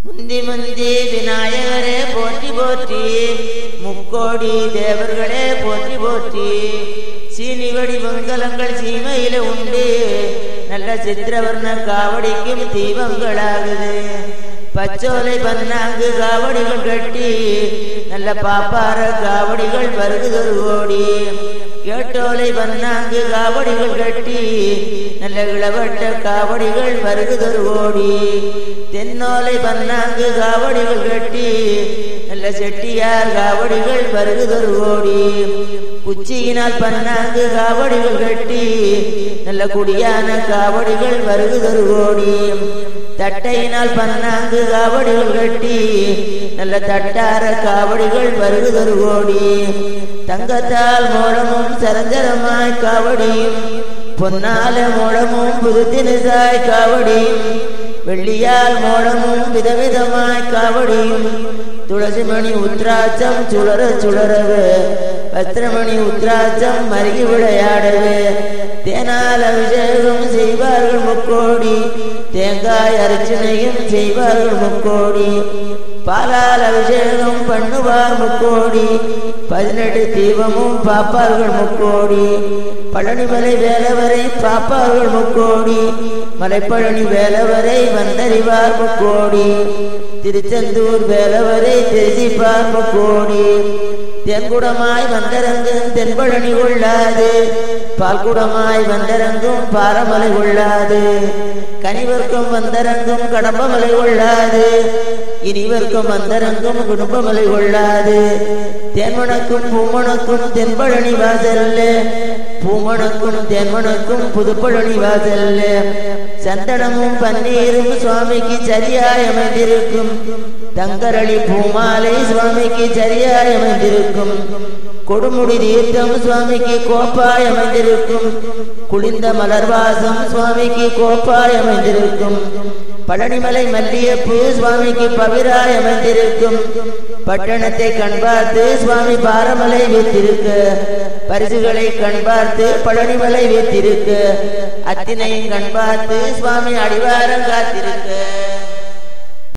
முந்தி முந்தி விநாயகரே போற்றி போற்றி முக்கோடி தேவர்களே போற்றி போற்றி சீனிவடி மங்கலங்கள் சீமையில உண்டு நல்ல சித்திரவர்ண காவடிக்கும் தீபங்களாகுது பச்சோலை பன்னாங்கு காவடிகள் கட்டி நல்ல பாப்பார காவடிகள் வருகுதொரு கோடி கேட்டோலை பன்னாங்கு காவடிகள் கட்டி நல்ல இளவட்ட காவடிகள் வருகுதொரு கோடி தென்னோலை பன்னாங்கு காவடிகள் கட்டி நல்ல செட்டியார் காவடிகள் வருகுதொரு கோடி குச்சியினால் பன்னாங்கு காவடிகள் கட்டி நல்ல குடியான காவடிகள் வருகுதொரு கோடி தட்டையினால் பன்னாங்கு காவடிகள் கட்டி நல்ல தட்டார காவடிகள் வருகுதொரு கோடி தங்கத்தால் மோளமும் சரஞ்சரமாய் காவடியும் பொன்னால மோளமும் புதுத்தினுசாய் காவடியும் வெள்ளியால் மோளமும் விதவிதமாய் காவடியும் துளசிமணி உத்ராட்சம் சுழற சுழறவு பத்திரமணி உத்ராட்சம் மருகி விளையாடவே தேனால் அபிஷேகம் செய்வார்கள் முக்கோடி தேங்காய் அர்ச்சனையும் செய்வார்கள் முக்கோடி பாலால் அபிஷேகம் பண்ணுவார் முக்கோடி பதினெட்டு தீபமும் பாப்பார்கள் முக்கோடி பழனிமலை வேலவரை பாப்பார்கள் முக்கோடி மலைப்பழனி வேலவரை வந்தறிவார் முக்கோடி திருச்செந்தூர் வேலவரை தெரிசிப்பார் முக்கோடி தென்குடமாய் வந்தரங்கும் தென்பழனி கொள்ளாது பால்குடமாய் வந்தரங்கும் பாரமலை கொள்ளாது கனிவர்க்கும் வந்தரங்கும் கடம்பமலை கொள்ளாது இனிவர்க்கும் வந்தரங்கும் குடும்பமலை கொள்ளாது தேன்மணக்கும் பூமணக்கும் தென்பழனி வாசல்ல பூமணக்கும் தேன்மணக்கும் புதுப்பழனி வாசல்ல சந்தனமும் பன்னீரும் சுவாமிக்கு சரியாய் அமைந்திருக்கும் தங்கரளி பூமாலை சுவாமிக்கு சரியாய் அமைந்திருக்கும் கொடுமுடி தீர்த்தம் சுவாமிக்கு கோப்பாய் அமைந்திருக்கும் குளிர்ந்த மலர்வாசம் சுவாமிக்கு கோப்பாய் அமைந்திருக்கும் பழனிமலை மல்லியப்பூ சுவாமிக்கு பவிராய் அமைந்திருக்கும் பட்டணத்தை கண் பார்த்து சுவாமி பாரமலை வைத்திருக்க பரிசுகளை கண் பார்த்து பழனிமலை வைத்திருக்க அத்தினையும் கண் பார்த்து சுவாமி அடிவாரம் காத்திருக்க